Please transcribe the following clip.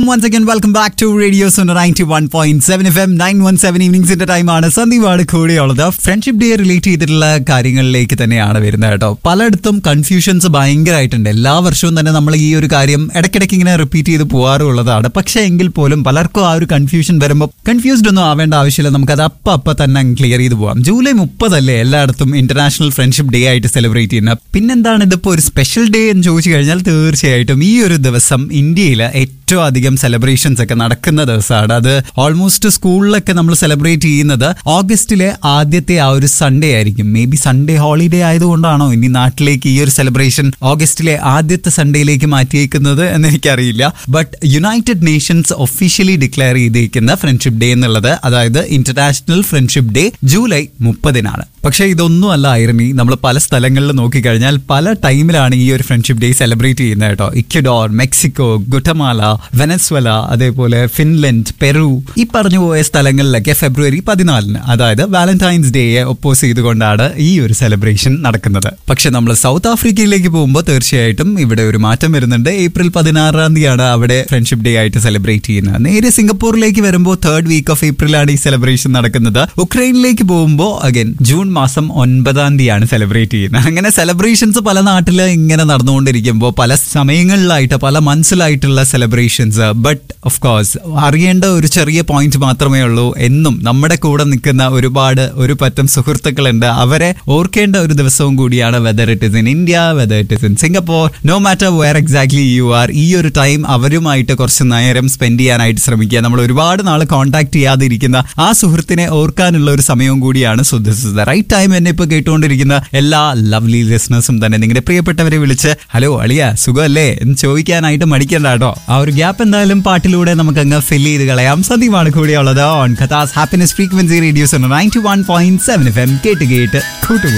once again, welcome back to Radio Sona 91.7 FM 917 ഈവനിങ്സിന്റെ ടൈമാണ് സന്ദീപാണ് കൂടെയുള്ളത് friendship day relate ചെയ്തിട്ടുള്ള കാര്യങ്ങളിലേക്ക് തന്നെയാണ് വരുന്നത് കേട്ടോ പലയിടത്തും കൺഫ്യൂഷൻസ് ഭയങ്കരമായിട്ടുണ്ട് എല്ലാ വർഷവും തന്നെ നമ്മൾ ഈ ഒരു കാര്യം ഇടയ്ക്കിടയ്ക്ക് ഇങ്ങനെ റിപ്പീറ്റ് ചെയ്ത് പോകാറുള്ളതാണ് പക്ഷേ എങ്കിൽ പോലും പലർക്കും ആ ഒരു കൺഫ്യൂഷൻ വരുമ്പോൾ കൺഫ്യൂസ്ഡ് ഒന്നും ആവേണ്ട ആവശ്യമില്ല നമുക്കത് അപ്പം അപ്പം തന്നെ ക്ലിയർ ചെയ്ത് പോവാം ജൂലൈ മുപ്പതല്ലേ എല്ലായിടത്തും ഇന്റർനാഷണൽ ഫ്രണ്ട്ഷിപ്പ് ഡേ ആയിട്ട് സെലിബ്രേറ്റ് ചെയ്യുന്നത് പിന്നെന്താണ് ഇതിപ്പോൾ ഒരു സ്പെഷ്യൽ ഡേ എന്ന് ചോദിച്ചു കഴിഞ്ഞാൽ തീർച്ചയായിട്ടും ഈ ഒരു ദിവസം ഇന്ത്യയിൽ ഏറ്റവും അധികം സെലിബ്രേഷൻസ് ഒക്കെ നടക്കുന്ന ദിവസമാണ് അത് ഓൾമോസ്റ്റ് സ്കൂളിലൊക്കെ നമ്മൾ സെലിബ്രേറ്റ് ചെയ്യുന്നത് ഓഗസ്റ്റിലെ ആദ്യത്തെ ആ ഒരു സൺഡേ ആയിരിക്കും മേ ബി സൺഡേ ഹോളിഡേ ആയതുകൊണ്ടാണോ ഇനി നാട്ടിലേക്ക് ഈ ഒരു സെലിബ്രേഷൻ ഓഗസ്റ്റിലെ ആദ്യത്തെ സൺഡേയിലേക്ക് മാറ്റിയേക്കുന്നത് എന്ന് എനിക്കറിയില്ല but United Nations officially declare ചെയ്തിരിക്കുന്ന ഫ്രണ്ട്ഷിപ്പ് ഡേ എന്നുള്ളത് അതായത് ഇന്റർനാഷണൽ ഫ്രണ്ട്ഷിപ്പ് ഡേ ജൂലൈ മുപ്പതിനാണ് പക്ഷേ ഇതൊന്നും അല്ല ഐറണി നമ്മൾ പല സ്ഥലങ്ങളിൽ നോക്കിക്കഴിഞ്ഞാൽ പല ടൈമിലാണ് ഈ ഒരു ഫ്രണ്ട്ഷിപ്പ് ഡേ സെലിബ്രേറ്റ് ചെയ്യുന്നത് കേട്ടോ ഇക്വഡോർ മെക്സിക്കോ ഗുട്ടമാല വെനസ്വല അതേപോലെ ഫിൻലൻഡ് പെറു ഈ പറഞ്ഞു പോയ സ്ഥലങ്ങളിലൊക്കെ ഫെബ്രുവരി പതിനാലിന് അതായത് വാലന്റൈൻസ് ഡേയെ ഒപ്പോസ് ചെയ്തുകൊണ്ടാണ് ഈ ഒരു സെലിബ്രേഷൻ നടക്കുന്നത് പക്ഷെ നമ്മൾ സൗത്ത് ആഫ്രിക്കയിലേക്ക് പോകുമ്പോൾ തീർച്ചയായിട്ടും ഇവിടെ ഒരു മാറ്റം വരുന്നുണ്ട് ഏപ്രിൽ പതിനാറാം തീയതിയാണ് അവിടെ ഫ്രണ്ട്ഷിപ്പ് ഡേ ആയിട്ട് സെലിബ്രേറ്റ് ചെയ്യുന്നത് നേരെ സിംഗപ്പൂരിലേക്ക് വരുമ്പോൾ തേർഡ് വീക്ക് ഓഫ് ഏപ്രിലാണ് ഈ സെലിബ്രേഷൻ നടക്കുന്നത് ഉക്രൈനിലേക്ക് പോകുമ്പോൾ അഗൈൻ ജൂൺ മാസം ഒൻപതാം തീയതിയാണ് സെലിബ്രേറ്റ് ചെയ്യുന്നത് അങ്ങനെ സെലിബ്രേഷൻസ് പല നാട്ടിൽ ഇങ്ങനെ നടന്നുകൊണ്ടിരിക്കുമ്പോൾ പല സമയങ്ങളിലായിട്ട് പല മനസ്സിലായിട്ടുള്ള സെലിബ്രേഷൻസ് ബട്ട് ഓഫ് കോഴ്സ് അറിയേണ്ട ഒരു ചെറിയ പോയിന്റ് മാത്രമേ ഉള്ളൂ എന്നും നമ്മുടെ കൂടെ നിൽക്കുന്ന ഒരുപാട് ഒരു പറ്റം സുഹൃത്തുക്കളുണ്ട് അവരെ ഓർക്കേണ്ട ഒരു ദിവസവും കൂടിയാണ് whether it is in India whether it is in Singapore no matter where exactly you are ഈ ഒരു ടൈം അവരുമായിട്ട് കുറച്ച് നേരം സ്പെൻഡ് ചെയ്യാനായിട്ട് ശ്രമിക്കുക നമ്മൾ ഒരുപാട് നാൾ കോൺടാക്ട് ചെയ്യാതെ ഇരിക്കുന്ന ആ സുഹൃത്തിനെ ഓർക്കാനുള്ള ഒരു സമയവും കൂടിയാണ് so this is the right time എന്നെ ഇപ്പോൾ കേട്ടുകൊണ്ടിരിക്കുന്ന എല്ലാ ലവ്ലി ലിസ്ണേഴ്സും തന്നെ നിങ്ങളുടെ പ്രിയപ്പെട്ടവരെ വിളിച്ച് ഹലോ അളിയ സുഖമല്ലേ എന്ന് ചോദിക്കാനായിട്ട് മടിക്കണ്ട കേട്ടോ ആ ഒരു ഗ്യാപ്പ് എന്തായാലും പാട്ടിലൂടെ നമുക്ക് അങ്ങ് ഫിൽ ചെയ്ത് കളയാം സന്ദീപാണ് കൂടെയുള്ളത് on Katha's happiness frequency radio's ninety one point seven F M കേട്ട് കേട്ട് കൂട്ടുകൂടി